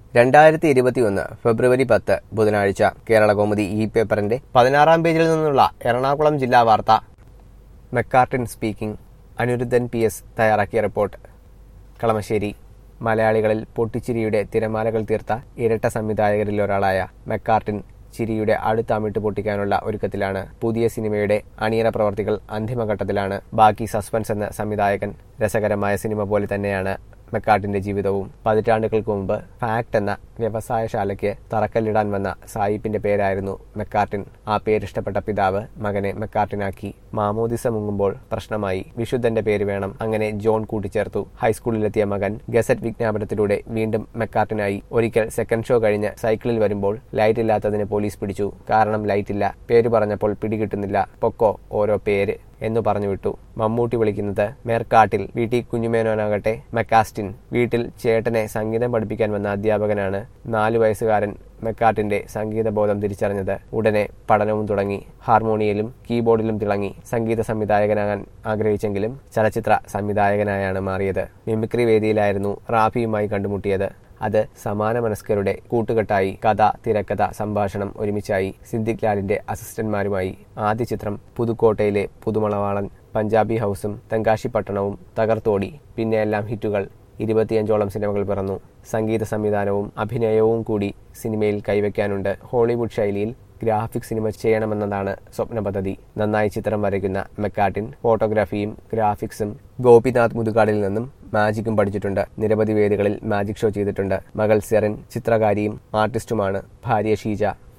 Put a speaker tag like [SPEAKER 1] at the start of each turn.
[SPEAKER 1] രണ്ടായിരത്തി ഇരുപത്തിയൊന്ന് ഫെബ്രുവരി പത്ത് ബുധനാഴ്ച കേരളകൗമുദി ഇ പേപ്പറിന്റെ പതിനാറാം പേജിൽ നിന്നുള്ള എറണാകുളം ജില്ലാ വാർത്ത മെക്കാർട്ടിൻ സ്പീക്കിംഗ് അനിരുദ്ധൻ പി എസ് തയ്യാറാക്കിയ റിപ്പോർട്ട് കളമശ്ശേരി മലയാളികളിൽ പൊട്ടിച്ചിരിയുടെ തിരമാലകൾ തീർത്ത ഇരട്ട സംവിധായകരിൽ ഒരാളായ മെക്കാർട്ടിൻ ചിരിയുടെ അടുത്ത അമിട്ട് പൊട്ടിക്കാനുള്ള ഒരുക്കത്തിലാണ് പുതിയ സിനിമയുടെ അണിയറ പ്രവർത്തികൾ അന്തിമഘട്ടത്തിലാണ് ബാക്കി സസ്പെൻസ് എന്ന സംവിധായകൻ രസകരമായ സിനിമ പോലെ തന്നെയാണ് മെക്കാർട്ടിന്റെ ജീവിതവും പതിറ്റാണ്ടുകൾക്ക് മുമ്പ് ഫാക്ട് എന്ന വ്യവസായശാലയ്ക്ക് തറക്കല്ലിടാൻ വന്ന സായിപ്പിന്റെ പേരായിരുന്നു മെക്കാർട്ടിൻ ആ പേരിഷ്ടപ്പെട്ട പിതാവ് മകനെ മെക്കാർട്ടിനാക്കി മാമോദിസ മുങ്ങുമ്പോൾ പ്രശ്നമായി വിശുദ്ധന്റെ പേര് വേണം അങ്ങനെ ജോൺ കൂട്ടിച്ചേർത്തു ഹൈസ്കൂളിലെത്തിയ മകൻ ഗസറ്റ് വിജ്ഞാപനത്തിലൂടെ വീണ്ടും മെക്കാർട്ടിനായി ഒരിക്കൽ സെക്കൻഡ് ഷോ കഴിഞ്ഞ് സൈക്കിളിൽ വരുമ്പോൾ ലൈറ്റ് ഇല്ലാത്തതിന് പോലീസ് പിടിച്ചു കാരണം ലൈറ്റ് ഇല്ല പേര് പറഞ്ഞപ്പോൾ പിടികിട്ടുന്നില്ല പൊക്കോ ഓരോ പേര് എന്നു പറഞ്ഞു വിട്ടു മമ്മൂട്ടി വിളിക്കുന്നത് മേർക്കാട്ടിൽ വീട്ടിൽ കുഞ്ഞുമേനോനാകട്ടെ മെക്കാസ്റ്റിൻ വീട്ടിൽ ചേട്ടനെ സംഗീതം പഠിപ്പിക്കാൻ വന്ന അധ്യാപകനാണ് നാലു വയസ്സുകാരൻ മെക്കാർട്ടിന്റെ സംഗീതബോധം തിരിച്ചറിഞ്ഞത് ഉടനെ പഠനവും തുടങ്ങി ഹാർമോണിയയിലും കീബോർഡിലും തിളങ്ങി സംഗീത സംവിധായകനാകാൻ ആഗ്രഹിച്ചെങ്കിലും ചലച്ചിത്ര സംവിധായകനായാണ് മാറിയത് മിമിക്രി വേദിയിലായിരുന്നു റാഫിയുമായി കണ്ടുമുട്ടിയത് അത് സമാന മനസ്കരുടെ കൂട്ടുകെട്ടായി കഥ തിരക്കഥ സംഭാഷണം ഒരുമിച്ചായി സിദ്ദിഖ് ലാലിന്റെ അസിസ്റ്റന്റുമാരുമായി ആദ്യ ചിത്രം പുതുക്കോട്ടയിലെ പുതുമണവാളൻ പഞ്ചാബി ഹൗസും തെങ്കാശിപ്പട്ടണവും തകർത്തോടി പിന്നെ എല്ലാം ഹിറ്റുകൾ ഇരുപത്തിയഞ്ചോളം സിനിമകൾ പിറന്നു സംഗീത സംവിധാനവും അഭിനയവും കൂടി സിനിമയിൽ കൈവയ്ക്കാനുണ്ട് ഹോളിവുഡ് ശൈലിയിൽ ഗ്രാഫിക് സിനിമ ചെയ്യണമെന്നതാണ് സ്വപ്ന പദ്ധതി നന്നായി ചിത്രം വരയ്ക്കുന്ന മെക്കാട്ടിൻ ഫോട്ടോഗ്രാഫിയും ഗ്രാഫിക്സും ഗോപിനാഥ് മുതുകാടിൽ നിന്നും മാജിക്കും പഠിച്ചിട്ടുണ്ട് നിരവധി വേദികളിൽ മാജിക് ഷോ ചെയ്തിട്ടുണ്ട് മകൾ സെറിൻ ചിത്രകാരിയും ആർട്ടിസ്റ്റുമാണ് ഭാര്യ ഷീജ